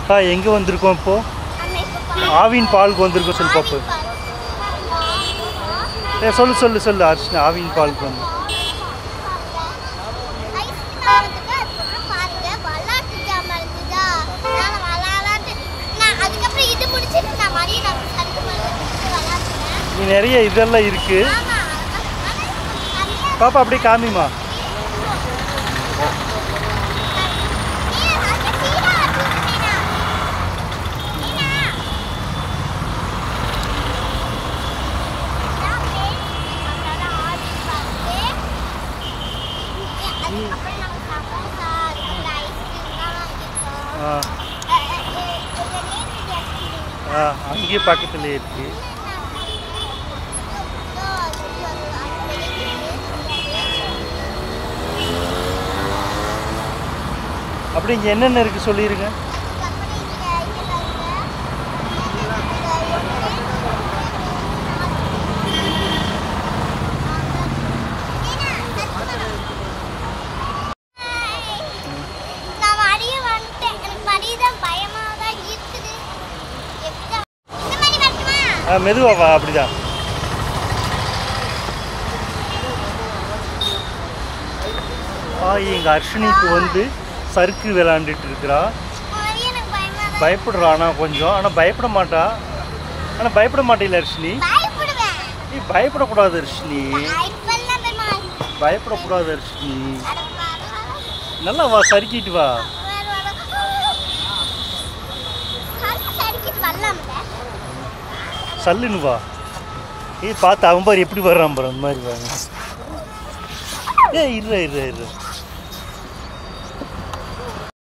அக்கா எங்கே வந்திருக்கோம் இப்போ ஆவின் பாலுக்கு வந்திருக்கோம் சொல்லு பாப்பு ஏ சொல்லு சொல்லு சொல்லு அர்ச்சனா ஆவின் பாலுக்கு வந்து நீ நிறைய இதெல்லாம் இருக்கு பாப்பா அப்படியே காமிமா ஆ ஆ அங்கேயே பக்கத்துலேயே இருக்கு அப்படி இங்கே என்னென்ன இருக்குது சொல்லிடுங்க நான் வடிய வந்துட்டேன் எனக்கு வடிதான் பயமா தான் இருக்குது எப்படிதான் இந்த மாதிரி வரட்டுமா ஆ மெதுவா வா அப்படிதான் ஆ எங்கள் அர்ஷினி இப்போ வந்து சறுக்கு விளாண்டுட்டு இருக்கிறா வடிய எனக்கு பயமா தான் பயப்படுறா ஆனால் கொஞ்சம் ஆனால் பயப்பட மாட்டா ஆனால் பயப்பட மாட்டேல அர்ஷினி பயப்படுவேன் நீ பயப்படக்கூடாது அர்ஷினி பயப்படலாம் பெருமா பயப்படக்கூடாது அர்ஷினி அட வர வர நல்லா வா சறுக்கிட்டு வா வர வர கண்ணு சரிக்கிட்டு வரலாம்ல சல்லுன்னு வா ஏய் பார்த்து அவன் பாரு எப்படி வர்றான் பாரு அந்த மாதிரி வாங்க ஏ இருற இருற இருற